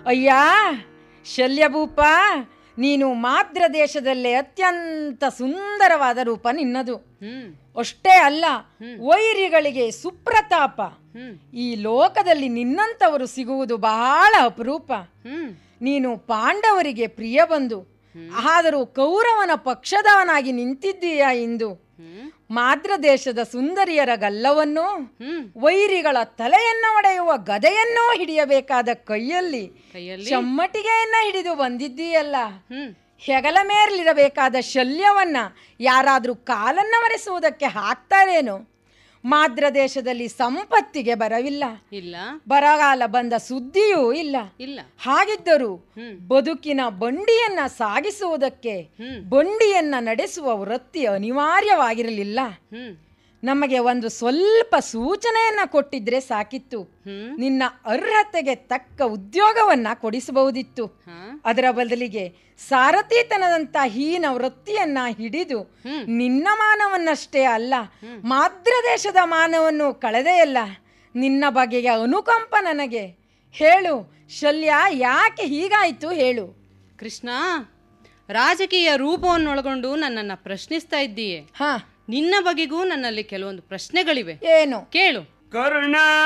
ಅಯ್ಯ ಶಲ್ಯಭೂಪ ನೀನು ಮಾದ್ರ ದೇಶದಲ್ಲೇ ಅತ್ಯಂತ ಸುಂದರವಾದ ರೂಪ ನಿನ್ನದು ಹ್ಮ್ ಅಷ್ಟೇ ಅಲ್ಲ ವೈರಿಗಳಿಗೆ ಸುಪ್ರತಾಪ ಹ್ಮ್ ಈ ಲೋಕದಲ್ಲಿ ನಿನ್ನಂಥವರು ಸಿಗುವುದು ಬಹಳ ಅಪರೂಪ ಹ್ಮ್ ನೀನು ಪಾಂಡವರಿಗೆ ಪ್ರಿಯ ಬಂದು ಆದರೂ ಕೌರವನ ಪಕ್ಷದವನಾಗಿ ನಿಂತಿದ್ದೀಯಾ ಇಂದು ಹ್ಮ್ ಮಾದ್ರ ದೇಶದ ಸುಂದರಿಯರ ಗಲ್ಲವನ್ನು ಹ್ಮ್ ವೈರಿಗಳ ತಲೆಯನ್ನ ಒಡೆಯುವ ಗದೆಯನ್ನೂ ಹಿಡಿಯಬೇಕಾದ ಕೈಯಲ್ಲಿ ಕೈಯಲ್ಲಿ ಚಮ್ಮಟಿಗೆಯನ್ನ ಹಿಡಿದು ಬಂದಿದ್ದೀಯಲ್ಲ ಹ್ಮ್ ಹೆಗಲ ಮೇಲಿರಬೇಕಾದ ಶಲ್ಯವನ್ನ ಯಾರಾದರೂ ಕಾಲನ್ನ ಒರೆಸುವುದಕ್ಕೆ ಹಾಕ್ತಾರೇನು ಮಾದ್ರ ದೇಶದಲ್ಲಿ ಸಂಪತ್ತಿಗೆ ಬರವಿಲ್ಲ ಇಲ್ಲ ಬರಗಾಲ ಬಂದ ಸುದ್ದಿಯೂ ಇಲ್ಲ ಇಲ್ಲ ಹಾಗಿದ್ದರೂ ಹ್ಮ್ ಬದುಕಿನ ಬಂಡಿಯನ್ನ ಸಾಗಿಸುವುದಕ್ಕೆ ಹ್ಮ್ ಬಂಡಿಯನ್ನ ನಡೆಸುವ ವೃತ್ತಿ ಅನಿವಾರ್ಯವಾಗಿರಲಿಲ್ಲ ಹ್ಮ್ ನಮಗೆ ಒಂದು ಸ್ವಲ್ಪ ಸೂಚನೆಯನ್ನ ಕೊಟ್ಟಿದ್ರೆ ಸಾಕಿತ್ತು ಹ್ಮ್ ನಿನ್ನ ಅರ್ಹತೆಗೆ ತಕ್ಕ ಉದ್ಯೋಗವನ್ನ ಕೊಡಿಸಬಹುದಿತ್ತು ಹಾ ಅದರ ಬದಲಿಗೆ ಸಾರಥಿತನದಂತ ಹೀನ ವೃತ್ತಿಯನ್ನ ಹಿಡಿದು ಹ್ಮ್ ನಿನ್ನ ಮಾನವನ್ನಷ್ಟೇ ಅಲ್ಲ ಮಾದ್ರ ದೇಶದ ಮಾನವನ್ನು ಕಳೆದೆಯಲ್ಲ ನಿನ್ನ ಬಗೆಯ ಅನುಕಂಪ ನನಗೆ ಹೇಳು ಶಲ್ಯ ಯಾಕೆ ಹೀಗಾಯಿತು ಹೇಳು ಕೃಷ್ಣ ರಾಜಕೀಯ ರೂಪವನ್ನೊಳಗೊಂಡು ನನ್ನನ್ನ ಪ್ರಶ್ನಿಸ್ತಾ ಇದ್ದೀಯೆ ಹಾ ನಿನ್ನ ಬಗೆಗೂ ನನ್ನಲ್ಲಿ ಕೆಲವೊಂದು ಪ್ರಶ್ನೆಗಳಿವೆ ಏನು ಕೇಳು ಕರುಣ